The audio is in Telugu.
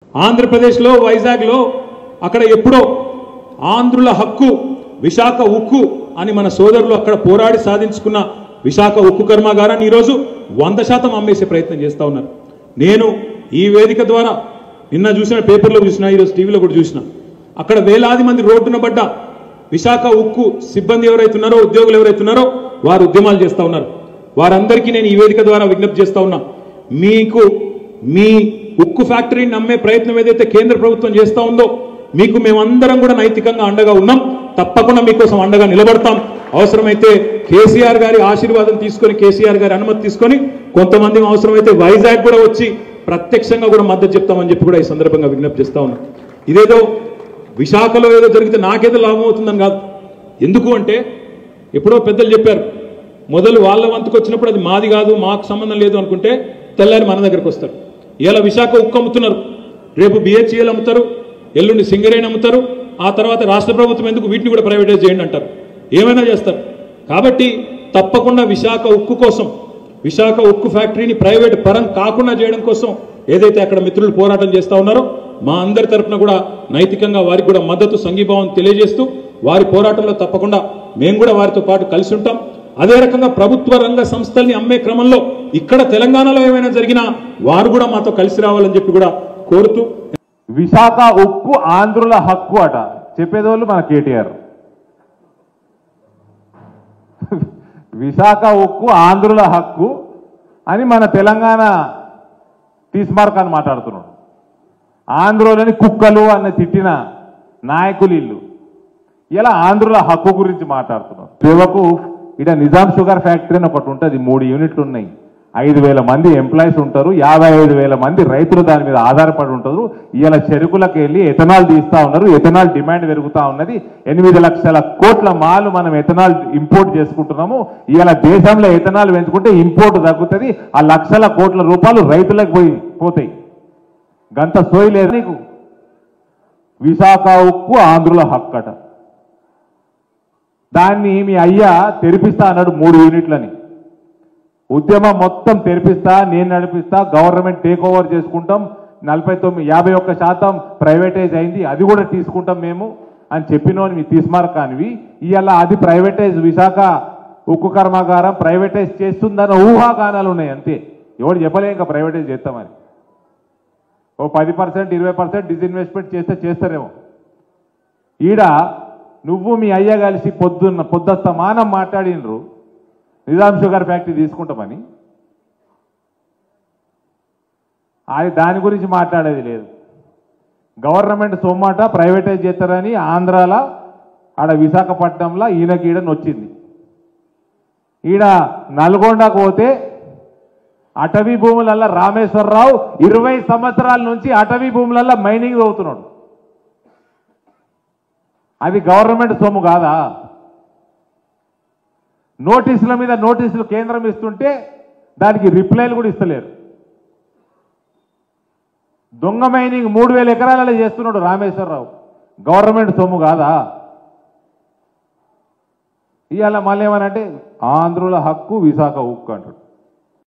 ఆంధ్రప్రదేశ్లో వైజాగ్లో అక్కడ ఎప్పుడో ఆంధ్రుల హక్కు విశాఖ ఉక్కు అని మన సోదరులు అక్కడ పోరాడి సాధించుకున్న విశాఖ ఉక్కు కర్మాగారాన్ని ఈరోజు వంద శాతం అమ్మేసే ప్రయత్నం చేస్తా ఉన్నారు నేను ఈ వేదిక ద్వారా నిన్న చూసిన పేపర్లో చూసిన ఈరోజు టీవీలో కూడా చూసిన అక్కడ వేలాది మంది రోడ్డున పడ్డ విశాఖ ఉక్కు సిబ్బంది ఎవరైతే ఉన్నారో ఉద్యోగులు ఎవరైతే ఉన్నారో వారు ఉద్యమాలు చేస్తా ఉన్నారు వారందరికీ నేను ఈ వేదిక ద్వారా విజ్ఞప్తి చేస్తా ఉన్నా మీకు మీ ఉక్కు ఫ్యాక్టరీని నమ్మే ప్రయత్నం ఏదైతే కేంద్ర ప్రభుత్వం చేస్తా ఉందో మీకు మేమందరం కూడా నైతికంగా అండగా ఉన్నాం తప్పకుండా మీకోసం అండగా నిలబడతాం అవసరమైతే కేసీఆర్ గారి ఆశీర్వాదం తీసుకొని కేసీఆర్ గారి అనుమతి తీసుకొని కొంతమంది అవసరమైతే వైజాగ్ కూడా వచ్చి ప్రత్యక్షంగా కూడా మద్దతు చెప్తామని చెప్పి కూడా ఈ సందర్భంగా విజ్ఞప్తి చేస్తా ఉన్నాం ఇదేదో విశాఖలో ఏదో జరిగితే నాకేదో లాభం అవుతుందని కాదు ఎందుకు అంటే ఎప్పుడో పెద్దలు చెప్పారు మొదలు వాళ్ళ వంతుకు వచ్చినప్పుడు అది మాది కాదు మాకు సంబంధం లేదు అనుకుంటే తెల్లారి మన దగ్గరకు వస్తారు ఇలా విశాఖ ఉక్కు అమ్ముతున్నారు రేపు బిహెచ్ఈఎల్ అమ్ముతారు ఎల్లుండి సింగరేణి అమ్ముతారు ఆ తర్వాత రాష్ట్ర ప్రభుత్వం ఎందుకు వీటిని కూడా ప్రైవేటైజ్ చేయండి అంటారు ఏమైనా చేస్తారు కాబట్టి తప్పకుండా విశాఖ ఉక్కు కోసం విశాఖ ఉక్కు ఫ్యాక్టరీని ప్రైవేట్ పరం కాకుండా చేయడం కోసం ఏదైతే అక్కడ మిత్రులు పోరాటం చేస్తా ఉన్నారో మా అందరి తరపున కూడా నైతికంగా వారికి కూడా మద్దతు సంఘీభావం తెలియజేస్తూ వారి పోరాటంలో తప్పకుండా మేము కూడా వారితో పాటు కలిసి ఉంటాం అదే రకంగా ప్రభుత్వ రంగ సంస్థల్ని అమ్మే క్రమంలో ఇక్కడ తెలంగాణలో ఏమైనా జరిగినా వారు కూడా మాతో కలిసి రావాలని చెప్పి కూడా కోరుతూ విశాఖ ఉక్కు ఆంధ్రుల హక్కు అట చెప్పేదోళ్ళు మన కేటీఆర్ విశాఖ ఉక్కు ఆంధ్రుల హక్కు అని మన తెలంగాణ తీస్మార్క్ అని మాట్లాడుతున్నాడు ఆంధ్రులని కుక్కలు అని తిట్టిన నాయకులు ఇల్లు ఇలా ఆంధ్రుల హక్కు గురించి మాట్లాడుతున్నాం సేవకు ఇక్కడ నిజాం షుగర్ ఫ్యాక్టరీ అని ఒకటి ఉంటుంది మూడు యూనిట్లు ఉన్నాయి ఐదు వేల మంది ఎంప్లాయీస్ ఉంటారు యాభై ఐదు వేల మంది రైతులు దాని మీద ఆధారపడి ఉంటారు ఇవాళ చెరుకులకు వెళ్ళి ఎథనాల్ తీస్తా ఉన్నారు ఎథనాల్ డిమాండ్ పెరుగుతా ఉన్నది ఎనిమిది లక్షల కోట్ల మాలు మనం ఎథనాల్ ఇంపోర్ట్ చేసుకుంటున్నాము ఇవాళ దేశంలో ఎథనాల్ పెంచుకుంటే ఇంపోర్ట్ తగ్గుతుంది ఆ లక్షల కోట్ల రూపాయలు రైతులకు పోయి పోతాయి గంత సోయి లేదు నీకు విశాఖ ఉక్కు ఆంధ్రుల హక్కట దాన్ని మీ అయ్యా తెరిపిస్తా అన్నాడు మూడు యూనిట్లని ఉద్యమం మొత్తం తెరిపిస్తా నేను నడిపిస్తా గవర్నమెంట్ టేక్ ఓవర్ చేసుకుంటాం నలభై తొమ్మిది యాభై ఒక్క శాతం ప్రైవేటైజ్ అయింది అది కూడా తీసుకుంటాం మేము అని చెప్పినోని మీ తీసుమారకానివి ఇవాళ అది ప్రైవేటైజ్ విశాఖ ఉక్కు కర్మాగారం ప్రైవేటైజ్ చేస్తుందన్న ఊహాగానాలు ఉన్నాయి అంతే ఎవడు చెప్పలే ఇంకా ప్రైవేటైజ్ చేస్తామని ఓ పది పర్సెంట్ ఇరవై పర్సెంట్ డిస్ఇన్వెస్ట్మెంట్ చేస్తే చేస్తారేమో ఈడ నువ్వు మీ అయ్య కలిసి పొద్దున్న పొద్దుస్తమానం మాట్లాడినరు నిజాం షుగర్ ఫ్యాక్టరీ తీసుకుంటామని అది దాని గురించి మాట్లాడేది లేదు గవర్నమెంట్ సొమ్మాట ప్రైవేటైజ్ చేస్తారని ఆంధ్రాల ఆడ విశాఖపట్నంలో ఈయనకి ఈడని వచ్చింది ఈడ నల్గొండకు పోతే అటవీ భూములల్లా రామేశ్వరరావు ఇరవై సంవత్సరాల నుంచి అటవీ భూములల్లా మైనింగ్ అవుతున్నాడు అది గవర్నమెంట్ సొమ్ము కాదా నోటీసుల మీద నోటీసులు కేంద్రం ఇస్తుంటే దానికి రిప్లైలు కూడా ఇస్తలేరు దొంగ మైనింగ్ మూడు వేల ఎకరాలలో చేస్తున్నాడు రామేశ్వరరావు గవర్నమెంట్ సొమ్ము కాదా ఇవాళ మళ్ళీ ఏమనంటే ఆంధ్రుల హక్కు విశాఖ ఉక్కు అంటాడు